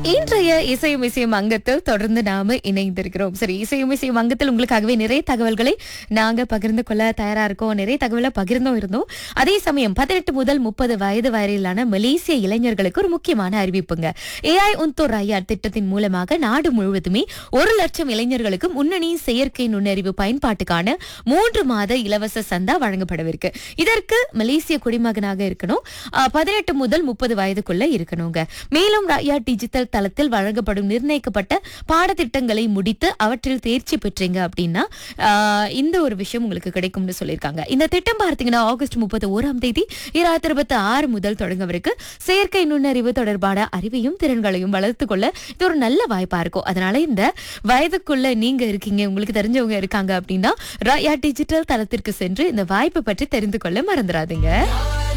இன்றைய இசையும் இசையும் அங்கத்தில் தொடர்ந்து நாம இணைந்திருக்கிறோம் சரி இசையும் இசையும் அங்கத்தில் உங்களுக்காகவே நிறைய தகவல்களை நாங்க பகிர்ந்து கொள்ள தயாரா இருக்கோம் நிறைய தகவலை பகிர்ந்தும் இருந்தோம் அதே சமயம் பதினெட்டு முதல் முப்பது வயது வரையிலான மலேசிய இளைஞர்களுக்கு ஒரு முக்கியமான அறிவிப்புங்க ஏஐ உன்தோ ரயா திட்டத்தின் மூலமாக நாடு முழுவதுமே ஒரு லட்சம் இளைஞர்களுக்கு முன்னணி செயற்கை நுண்ணறிவு பயன்பாட்டுக்கான மூன்று மாத இலவச சந்தா வழங்கப்படவிருக்கு இதற்கு மலேசிய குடிமகனாக இருக்கணும் பதினெட்டு முதல் முப்பது வயதுக்குள்ள இருக்கணுங்க மேலும் ரயா டிஜிட்டல் தளத்தில் வழங்கப்படும் நிர்ணயிக்கப்பட்ட பாடத்திட்டங்களை முடித்து அவற்றில் தேர்ச்சி பெற்றீங்க அப்படின்னா ஆஹ், இந்த ஒரு விஷயம் உங்களுக்கு கிடைக்கும்னு சொல்லியிருக்காங்க இந்த திட்டம் பார்த்தீங்கன்னா ஆகஸ்ட் முப்பத்தி ஓராம் தேதி இரண்டாயிரத்தி இருபத்தி ஆறு முதல் தொடங்கவிருக்கு செயற்கை நுண்ணறிவு தொடர்பான அறிவையும் திறன்களையும் வளர்த்துக் கொள்ள இது ஒரு நல்ல வாய்ப்பா இருக்கும் அதனால இந்த வயதுக்குள்ள நீங்க இருக்கீங்க உங்களுக்கு தெரிஞ்சவங்க இருக்காங்க அப்படின்னா ரயா டிஜிட்டல் தளத்திற்கு சென்று இந்த வாய்ப்பை பற்றி தெரிந்து கொள்ள மறந்துடாதீங்க